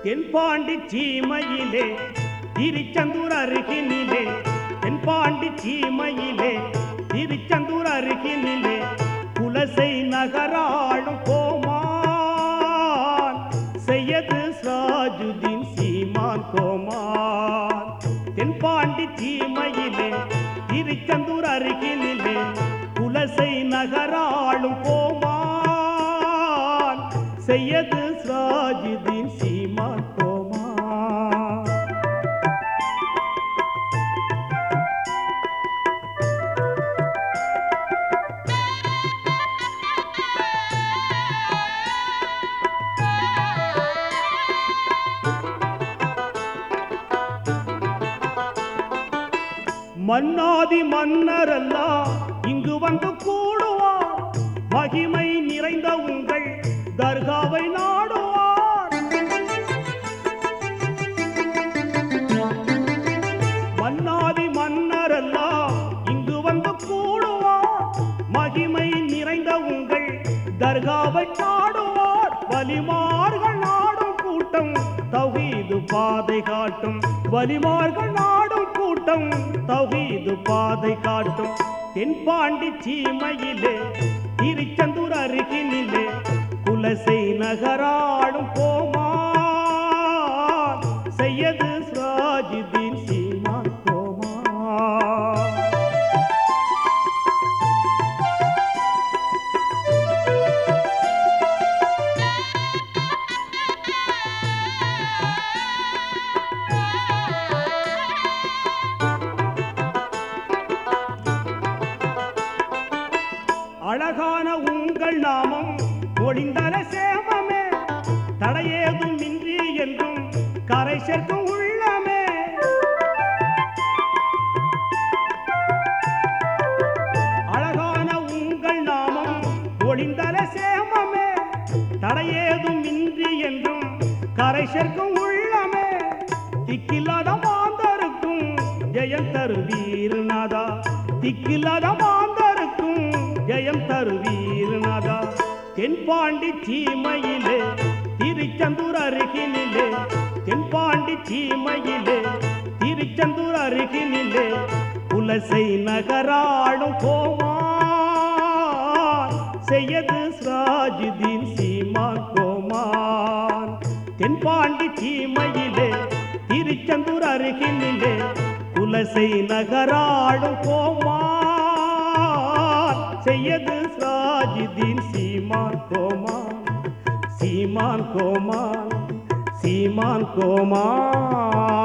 தென்பாண்டி சீமையிலே திருச்செந்தூர் அருகினிலே தென்பாண்டி சீமையிலே திருச்செந்தூர் அருகினிலே குலசை நகராளும் கோமான் செய்யது சாஜுதீன் சீமான் கோமான் தென்பாண்டி சீமையிலே திருச்செந்தூர் அருகினிலே குலசை நகராளும் கோமான் செய்யது சாஜுதீன் சீமான் கோமான் மன்னாதி மன்னரெல்லாம் இங்கு வந்து கூடுவார் மகிமை நிறைந்த உங்கள் தர்காவை நாடுவார் மன்னாதி மன்னரெல்லாம் இங்கு வந்து கூடுவார் மகிமை நிறைந்த உங்கள் தர்காவை நாடுவார் வலிமார்கள் நாடும் கூட்டம் தௌஹீது பாதை காட்டும் வலிமார்கள் நாடும் கூட்டம் தௌஹீது பாதை காட்டும் தென்பாண்டி சீமையிலே திருச்செந்தூர் அருகினிலே குலசை நகராடும் கோமா செய்யது சிராஜுதீன் சீமான் கோமா அழகான உங்கள் நாமம் ஒளிந்தர சேமமே தடையேதும் இன்றி என்றும் கரை சேர்க்கும் உள்ளமே அழகான உங்கள் நாமம் ஒளிந்தர சேமமே தடையேதும் இன்றி என்றும் கரை சேர்க்கும் உள்ளமே திக்கில்லாத மாந்தருக்கும் ஜெயம் தருவீர்நாதா திக்கில்லாத மாந்தருக்கும் ஜெயம் தருவீர்நாதா தென்பாண்டி சீமையிலே திருச்செந்தூர் அருகினிலே தென்பாண்டி சீமையிலே திருச்செந்தூர் அருகினிலே குலசை நகராடும் கோமான் செய்யது சிராஜுதீன் சீமான் கோமான் தென்பாண்டி சீமையிலே திருச்செந்தூர் அருகினிலே குலசை நகராடும் கோமான் செய்யது சிராஜுதீன் சீமான் கோமான் சீமான் கோமான் சீமான் கோமான்